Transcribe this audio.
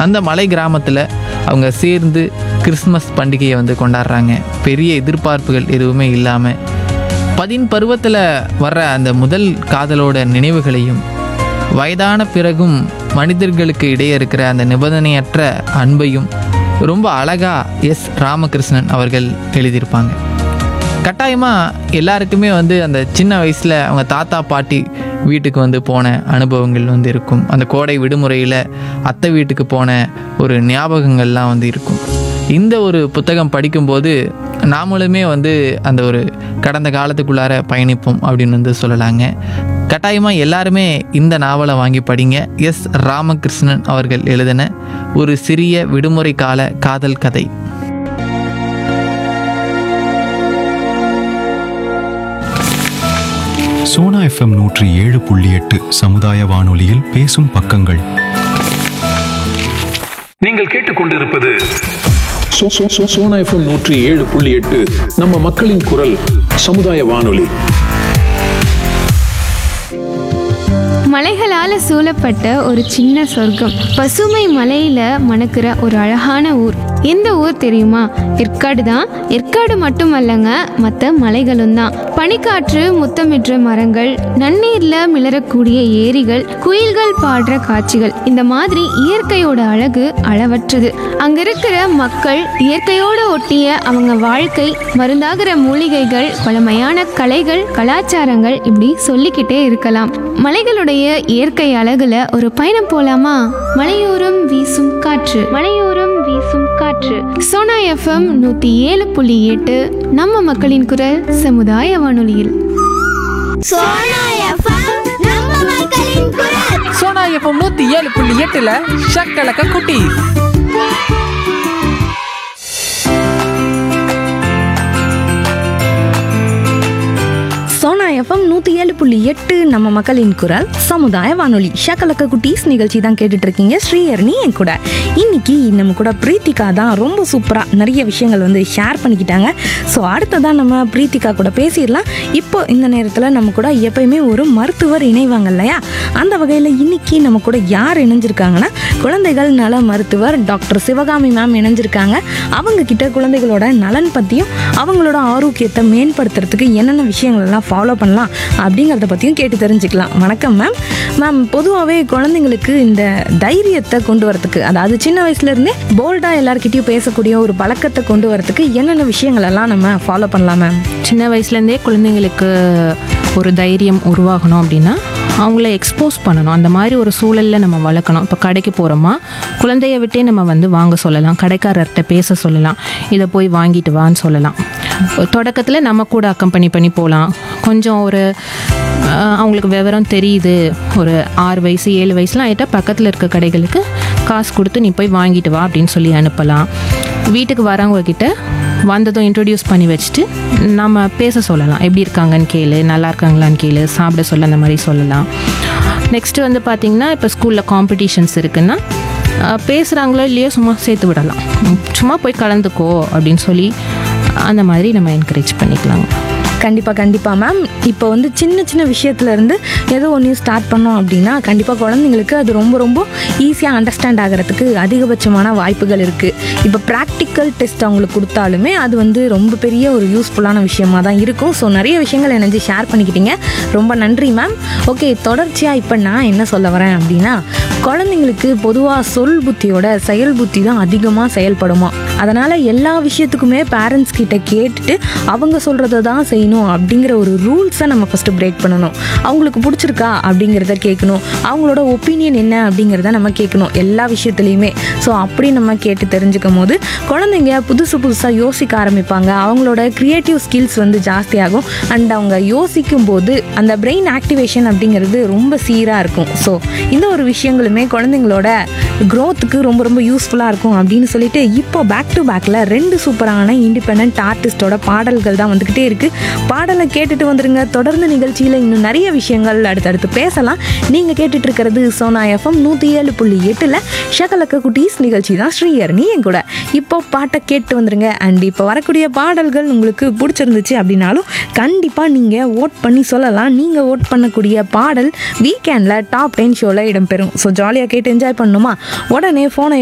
அந்த மலை கிராமத்தில் அவங்க சேர்ந்து கிறிஸ்மஸ் பண்டிகையை வந்து கொண்டாடுறாங்க பெரிய எதிர்பார்ப்புகள் எதுவுமே இல்லாமல் பதின் பருவத்தில் வர்ற அந்த முதல் காதலோட நினைவுகளையும் வயதான பிறகும் மனிதர்களுக்கு இடையே இருக்கிற அந்த நிபந்தனையற்ற அன்பையும் ரொம்ப அழகா எஸ் ராமகிருஷ்ணன் அவர்கள் எழுதியிருப்பாங்க கட்டாயமாக எல்லாருக்குமே வந்து அந்த சின்ன வயசில் அவங்க தாத்தா பாட்டி வீட்டுக்கு வந்து போன அனுபவங்கள் வந்து இருக்கும் அந்த கோடை விடுமுறையில் அத்தை வீட்டுக்கு போன ஒரு ஞாபகங்கள்லாம் வந்து இருக்கும் இந்த ஒரு புத்தகம் படிக்கும்போது நாமளுமே வந்து அந்த ஒரு கடந்த காலத்துக்குள்ளார பயணிப்போம் அப்படின்னு வந்து சொல்லலாங்க கட்டாயமாக எல்லாருமே இந்த நாவலை வாங்கி படிங்க எஸ் ராமகிருஷ்ணன் அவர்கள் எழுதின ஒரு சிறிய விடுமுறை கால காதல் கதை சோனா எஃப்எம் நூற்றி ஏழு புள்ளி எட்டு சமுதாய வானொலியில் பேசும் பக்கங்கள் நீங்கள் கேட்டுக்கொண்டிருப்பது சோ- சோ- சோ- சோனா எஃப்எம் நூற்றி ஏழு புள்ளி எட்டு நம்ம மக்களின் குரல் சமுதாய வானொலி மலைகளால சூழப்பட்ட ஒரு சின்ன சொர்க்கம் பசுமை மலையில மணக்கிற ஒரு அழகான ஊர் எந்த ஊர் தெரியுமா ஏற்காடு தான் ஏற்காடு மட்டுமல்லங்க மற்ற மலைகளும் தான் பனிக்காற்று முத்தமிடுற மரங்கள் நன்னீர்ல மிளறக்கூடிய ஏரிகள் குயில்கள் பாடுற காட்சிகள் இந்த மாதிரி இயற்கையோட அழகு அளவற்றது அங்க இருக்கிற மக்கள் இயற்கையோட ஒட்டிய அவங்க வாழ்க்கை மருந்தாகிற மூலிகைகள் பழமையான கலைகள் கலாச்சாரங்கள் இப்படி சொல்லிக்கிட்டே இருக்கலாம் மலைகளுடைய இயற்கை அழகுல ஒரு பயணம் போலாமா மலையோரம் வீசும் காற்று மலையோரம் வீசும் காற்று சோனா எஃப்எம் நூத்தி ஏழு புள்ளி எட்டு நம்ம மக்களின் குரல் சமுதாய வானொலியில் சோனா எஃப்எம் நம்ம மக்களின் குரல் சோனா எஃப்எம் நூத்தி ஏழு புள்ளி எட்டுல ஷக்கலக்க குட்டி சோனா எஃப்எம் நூற்றி ஏழு புள்ளி எட்டு நம்ம மக்களின் குரல் சமுதாய வானொலி ஷக்கலக்க குட்டீஸ் நிகழ்ச்சி தான் கேட்டுட்டு இருக்கீங்க ஸ்ரீஹரணி என் கூட இன்னைக்கு நம்ம கூட பிரீத்திகா தான் ரொம்ப சூப்பராக நிறைய விஷயங்கள் வந்து ஷேர் பண்ணிக்கிட்டாங்க ஸோ அடுத்ததான் நம்ம பிரீத்திகா கூட பேசிடலாம் இப்போ இந்த நேரத்தில் நம்ம கூட எப்பயுமே ஒரு மருத்துவர் இணைவாங்க இல்லையா அந்த வகையில் இன்னைக்கு நம்ம கூட யார் இணைஞ்சிருக்காங்கன்னா குழந்தைகள் நல மருத்துவர் டாக்டர் சிவகாமி மேம் இணைஞ்சிருக்காங்க அவங்க கிட்ட குழந்தைகளோட நலன் பற்றியும் அவங்களோட ஆரோக்கியத்தை மேம்படுத்துறதுக்கு என்னென்ன விஷயங்கள் எல்லாம் ஃபாலோ பண்ணலாம் அப்படிங்கிறத பற்றியும் கேட்டு தெரிஞ்சுக்கலாம் வணக்கம் மேம் மேம் பொதுவாகவே குழந்தைங்களுக்கு இந்த தைரியத்தை கொண்டு வரதுக்கு அதாவது சின்ன வயசுலேருந்தே போல்டாக எல்லாருக்கிட்டையும் பேசக்கூடிய ஒரு பழக்கத்தை கொண்டு வரதுக்கு என்னென்ன விஷயங்கள் எல்லாம் நம்ம ஃபாலோ பண்ணலாம் மேம் சின்ன வயசுலேருந்தே குழந்தைங்களுக்கு ஒரு தைரியம் உருவாகணும் அப்படின்னா அவங்கள எக்ஸ்போஸ் பண்ணணும் அந்த மாதிரி ஒரு சூழலில் நம்ம வளர்க்கணும் இப்போ கடைக்கு போகிறோமா குழந்தைய விட்டே நம்ம வந்து வாங்க சொல்லலாம் கடைக்காரர்கிட்ட பேச சொல்லலாம் இதை போய் வாங்கிட்டு வான்னு சொல்லலாம் தொடக்கத்தில் நம்ம கூட அக்கம்பெனி பண்ணி போகலாம் கொஞ்சம் ஒரு ஆஹ், அவங்களுக்கு விவரம் தெரியுது ஒரு ஆறு வயசு ஏழு வயசுலாம் ஆகிட்டா பக்கத்தில் இருக்க கடைகளுக்கு காசு கொடுத்து நீ போய் வாங்கிட்டு வா அப்படின்னு சொல்லி அனுப்பலாம் வீட்டுக்கு வரவங்க கிட்ட வந்ததும் இன்ட்ரடியூஸ் பண்ணி வச்சுட்டு நம்ம பேச சொல்லலாம் எப்படி இருக்காங்கன்னு கேளு நல்லா இருக்காங்களான்னு கேளு சாப்பிட சொல்ல அந்த மாதிரி சொல்லலாம் நெக்ஸ்ட்டு வந்து பார்த்திங்கன்னா இப்போ ஸ்கூலில் காம்படிஷன்ஸ் இருக்குன்னா அஹ், பேசுகிறாங்களோ இல்லையோ சும்மா சேர்த்து விடலாம் உம், சும்மா போய் கலந்துக்கோ அப்படின்னு சொல்லி அந்த மாதிரி நம்ம என்கரேஜ் பண்ணிக்கலாங்க கண்டிப்பாக கண்டிப்பாக மேம் இப்போ வந்து சின்ன சின்ன விஷயத்துல இருந்து ஏதோ ஒன்றையும் ஸ்டார்ட் பண்ணோம் அப்படின்னா கண்டிப்பாக குழந்தைங்களுக்கு அது ரொம்ப ரொம்ப ஈஸியாக அண்டர்ஸ்டாண்ட் ஆகிறதுக்கு அதிகபட்சமான வாய்ப்புகள் இருக்குது இப்போ ப்ராக்டிக்கல் டெஸ்ட் அவங்களுக்கு கொடுத்தாலுமே அது வந்து ரொம்ப பெரிய ஒரு யூஸ்ஃபுல்லான விஷயமா தான் இருக்கும் ஸோ நிறைய விஷயங்கள் எனக்கு ஷேர் பண்ணிக்கிட்டீங்க ரொம்ப நன்றி மேம் ஓகே தொடர்ச்சியாக இப்போ நான் என்ன சொல்ல வரேன் அப்படின்னா குழந்தைங்களுக்கு பொதுவாக சொல் புத்தியோட செயல் புத்தி தான் அதிகமாக செயல்படுமா அதனால் எல்லா விஷயத்துக்குமே பேரண்ட்ஸ் கிட்ட கேட்டுட்டு அவங்க சொல்கிறத தான் செய்யணும் அப்படிங்கிற ஒரு ரூல்ஸை நம்ம ஃபஸ்ட்டு பிரேக் பண்ணணும் அவங்களுக்கு பிடிச்சிருக்கா அப்படிங்கிறத கேட்கணும் அவங்களோட ஒப்பீனியன் என்ன அப்படிங்கிறத நம்ம கேட்கணும் எல்லா விஷயத்துலையுமே ஸோ அப்படி நம்ம கேட்டு தெரிஞ்சுக்கும் போது குழந்தைங்க புதுசு புதுசாக யோசிக்க ஆரம்பிப்பாங்க அவங்களோட க்ரியேட்டிவ் ஸ்கில்ஸ் வந்து ஜாஸ்தியாகும் அண்ட் அவங்க யோசிக்கும் போது அந்த பிரெயின் ஆக்டிவேஷன் அப்படிங்கிறது ரொம்ப சீராக இருக்கும் ஸோ இந்த ஒரு விஷயங்களுமே குழந்தைங்களோட க்ரோத்துக்கு ரொம்ப ரொம்ப யூஸ்ஃபுல்லாக இருக்கும் அப்படின்னு சொல்லிட்டு இப்போ பேக் டு பேக்கில் ரெண்டு சூப்பரான இண்டிபெண்ட் ஆர்டிஸ்டோட பாடல்கள் தான் வந்துக்கிட்டே இருக்குது பாடலை கேட்டுட்டு வந்துருங்க தொடர்ந்து நிகழ்ச்சியில் இன்னும் நிறைய விஷயங்கள் அடுத்தடுத்து பேசலாம் நீங்கள் கேட்டுட்டு இருக்கிறது சோனா எஃப்எம் நூற்றி ஏழு புள்ளி எட்டில் ஷகலக்க குட்டீஸ் நிகழ்ச்சி தான் ஸ்ரீஹரணி என் கூட இப்போ பாட்டை கேட்டு வந்துருங்க அண்ட் இப்போ வரக்கூடிய பாடல்கள் உங்களுக்கு பிடிச்சிருந்துச்சு அப்படின்னாலும் கண்டிப்பாக நீங்கள் ஓட் பண்ணி சொல்லலாம் நீங்கள் ஓட் பண்ணக்கூடிய பாடல் வீக்கெண்டில் டாப் டென் ஷோவில் இடம்பெறும் ஸோ ஜாலியாக கேட்டு என்ஜாய் பண்ணணுமா உடனே ஃபோனை